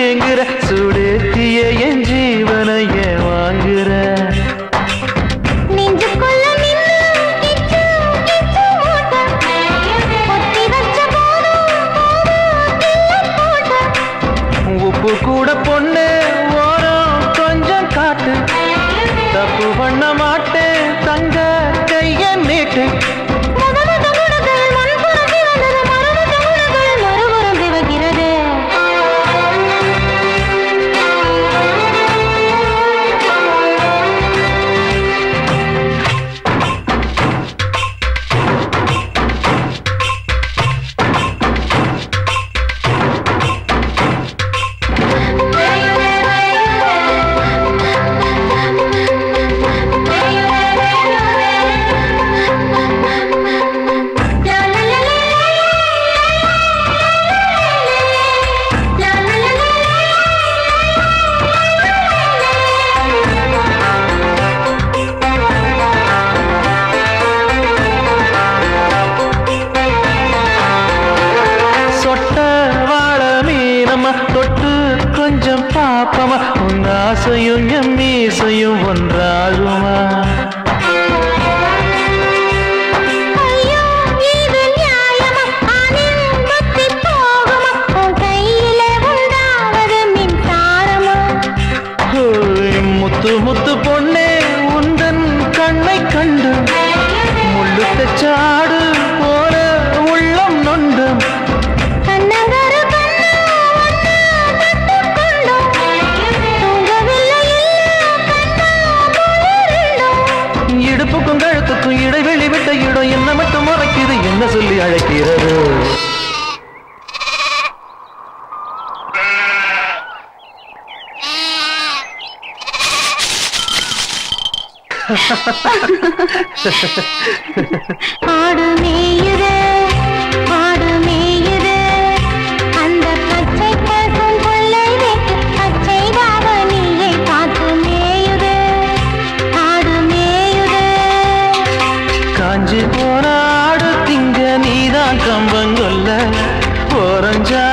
ஏங்குற சுடேத்திய என் ஜீவனைய வாங்குற நெஞ்சுக்குள்ள நின்னு கிச்சு கிச்சு மூட்ட பொத்தி வச்ச போதும் போதும் கிள்ளப் போட்ட உப்பு கூட பொண்ணு ஓரம் கொஞ்சம் காட்டு தப்பு பண்ண மாட்டேன் தங்க கைய நீட்டு முதமுத குணங்கள் மண்புறம் பிறந்தது மறுமுத குணங்கள் மறுபுறம் பிறக்கிறது சொட்ட வாழ மீனம்மா தொட்டு கொஞ்சம் பாப்பமா உன் ஆசையும் என் மீசையும் ஒன்றாகுமா ஐயோ இது நியாயமா ஆனின் பத்தி போகுமா உன் கையிலே உண்டாவது மின்சாரமா ஹோய், முத்து முத்து பொண்ணே உந்தன் கண்ணை கண்டு முள்ளு தச்சாடு போல உள்ளம் நொண்டும் கண்ணங்கரு கண்ணா ஒன்னா கட்டுக்கொண்டோம் தூங்கவில்லை இல்ல கண்ணா முழுரெண்டும் இடுப்புக்கும் கழுத்துக்கும் இடைவெளி விட்ட இடம் என்ன மட்டும் மறைக்குது என்ன சொல்லி அழைக்கிறது ஆடு மேயுது ஆடு மேயுது அந்த பச்சை பசும் கொள்ளை வைத்து பச்சை தாவணியை காத்து மேயுது ஆடு மேயுது காஞ்சி போன ஆடு திங்க நீதான் கம்பங்கொல்ல ஓரஞ்சா